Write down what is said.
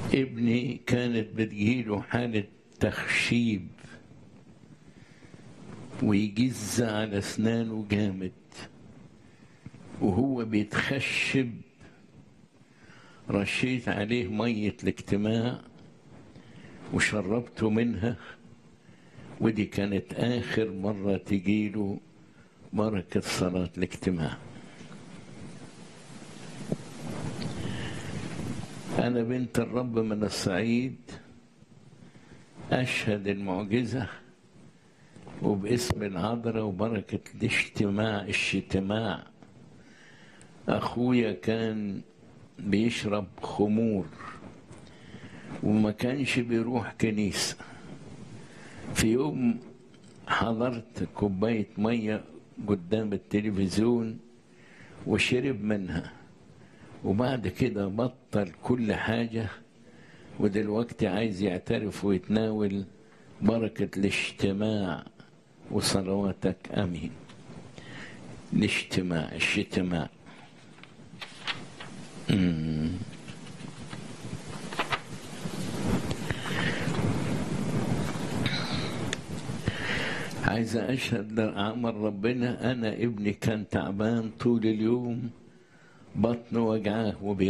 ابني كانت بتجيله حالة تخشيب ويجز على أسنانه جامد وهو بيتخشب رشيت عليه مية الاجتماع وشربته منها ودي كانت آخر مرة تجيله بركة صلاة الاجتماع أنا بنت الرب من الصعيد أشهد المعجزة وباسم العذراء وبركة الاجتماع الشتماع أخويا كان بيشرب خمور وما كانش بيروح كنيسة في يوم حضرت كوباية مية قدام التلفزيون وشرب منها وبعد كده بطل كل حاجة ودلوقتي عايز يعترف ويتناول بركة الاجتماع وصلواتك أمين الاجتماع الشتماع مم. عايز أشهد لعمل ربنا أنا ابني كان تعبان طول اليوم بطنه وجعاه وبي